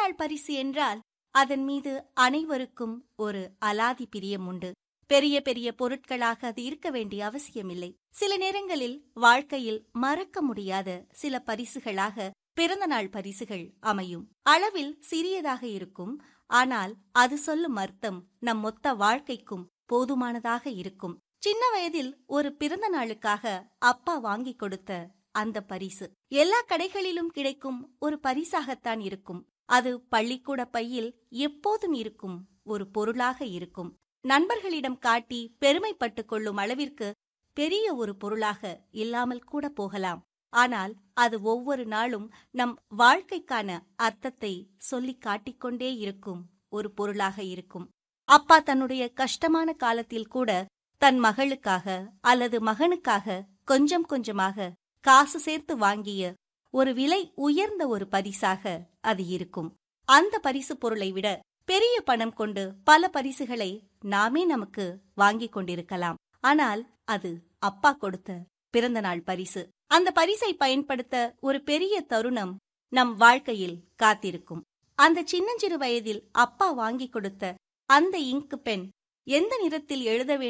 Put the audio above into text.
பிறந்தநாள் பரிசு என்றால் அதன் மீது அனைவருக்கும் ஒரு அலாதி பிரியம் உண்டு பெரிய பெரிய பொருட்களாக அது இருக்க வேண்டிய அவசியமில்லை சில நேரங்களில் வாழ்க்கையில் மறக்க முடியாத சில பரிசுகளாக பிறந்தநாள் பரிசுகள் அமையும் அளவில் சிறியதாக இருக்கும் ஆனால் அது சொல்லும் அர்த்தம் நம் மொத்த வாழ்க்கைக்கும் போதுமானதாக இருக்கும் சின்ன வயதில் ஒரு பிறந்த நாளுக்காக அப்பா வாங்கி கொடுத்த அந்த பரிசு எல்லா கடைகளிலும் கிடைக்கும் ஒரு பரிசாகத்தான் இருக்கும் அது பள்ளிக்கூட பையில் எப்போதும் இருக்கும் ஒரு பொருளாக இருக்கும் நண்பர்களிடம் காட்டி பெருமைப்பட்டுக் கொள்ளும் அளவிற்கு பெரிய ஒரு பொருளாக இல்லாமல் கூட போகலாம் ஆனால் அது ஒவ்வொரு நாளும் நம் வாழ்க்கைக்கான அர்த்தத்தை சொல்லிக் காட்டிக்கொண்டே இருக்கும் ஒரு பொருளாக இருக்கும் அப்பா தன்னுடைய கஷ்டமான காலத்தில் கூட தன் மகளுக்காக அல்லது மகனுக்காக கொஞ்சம் கொஞ்சமாக காசு சேர்த்து வாங்கிய ஒரு விலை உயர்ந்த ஒரு பரிசாக அது இருக்கும் அந்த பரிசு பொருளை விட பெரிய பணம் கொண்டு பல பரிசுகளை நாமே நமக்கு வாங்கிக் கொண்டிருக்கலாம் ஆனால் அது அப்பா கொடுத்த பிறந்தநாள் பரிசு அந்த பரிசை பயன்படுத்த ஒரு பெரிய தருணம் நம் வாழ்க்கையில் காத்திருக்கும் அந்த சின்னஞ்சிறு வயதில் அப்பா வாங்கி கொடுத்த அந்த இங்கு பென் எந்த நிறத்தில் எழுத வேண்டும்